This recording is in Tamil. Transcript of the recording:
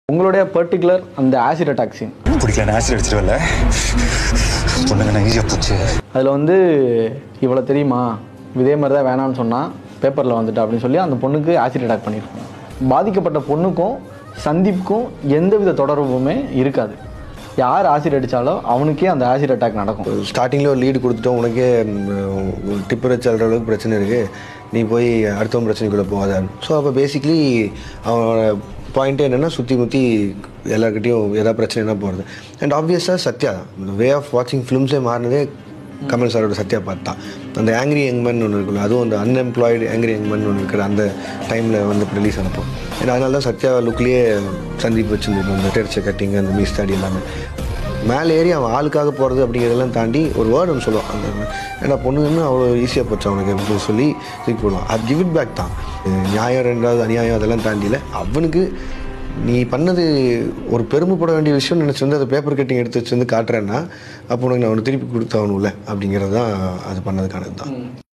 உங்களுடைய பர்டிகுலர் அந்த ஆசிட் அட்டாக் சீன் பிடிக்கல நான் ஆசிட் அடிச்சிருவல பொண்ணுங்க நான் ஈஸியாக போச்சு அதில் வந்து இவ்வளோ தெரியுமா இதே மாதிரி தான் வேணாம்னு சொன்னால் பேப்பரில் வந்துட்டு அப்படின்னு சொல்லி அந்த பொண்ணுக்கு ஆசிட் அட்டாக் பண்ணியிருக்கோம் பாதிக்கப்பட்ட பொண்ணுக்கும் சந்தீப்க்கும் எந்தவித தொடர்புமே இருக்காது யார் ஆசிட் அடித்தாலோ அவனுக்கே அந்த ஆசிட் அட்டாக் நடக்கும் ஸ்டார்டிங்கில் ஒரு லீடு கொடுத்துட்டோம் உனக்கே டிப்பர் வச்சு அல்ற அளவுக்கு பிரச்சனை இருக்குது நீ போய் அடுத்தவன் பிரச்சனைக்குள்ளே போகாத ஸோ அப்போ பேசிக்லி அவனோட பாயிண்ட்டே என்னென்னா சுற்றி முற்றி எல்லாருக்கிட்டையும் ஏதாவது பிரச்சனைனா போகிறது அண்ட் ஆப்வியஸாக சத்யா தான் வே ஆஃப் வாட்சிங் ஃபிலிம்ஸே மாறினதே கமல் சாரோட சத்யா பார்த்து தான் அந்த ஆங்கிரி யங்மன் ஒன்று இருக்குல்ல அதுவும் அந்த அன்எம்ப்ளாய்டு ஆங்கிரி யங்மன் ஒன்று இருக்கிற அந்த டைமில் வந்து ரிலீஸ் ஆனப்போ ஏன்னா அதனால தான் சத்யா லுக்லேயே சந்தீப் வச்சுருந்தது அந்த டெரிச்ச கட்டிங் அந்த மீஸ் தாடி எல்லாமே மேலே ஏறி அவன் ஆளுக்காக போகிறது அப்படிங்கிறதெல்லாம் தாண்டி ஒரு வேர்டு ஒன்று சொல்லுவான் அந்த ஏன்னா பொண்ணுன்னு அவ்வளோ ஈஸியாக போச்சு அவனுக்கு அப்படின்னு சொல்லி தூக்கி போடுவான் அது கிவ் இட் பேக் தான் இது நியாயம் ரெண்டாவது அநியாயம் அதெல்லாம் தாண்டியில் அவனுக்கு நீ பண்ணது ஒரு பெருமைப்பட வேண்டிய விஷயம் நினச்சி வந்து அதை பேப்பர் கட்டிங் எடுத்து வச்சு வந்து காட்டுறேன்னா அப்போ உனக்கு நான் அவனுக்கு திருப்பி கொடுத்தாகணும்ல அப்படிங்கிறது தான் அது பண்ணதுக்கானது தான்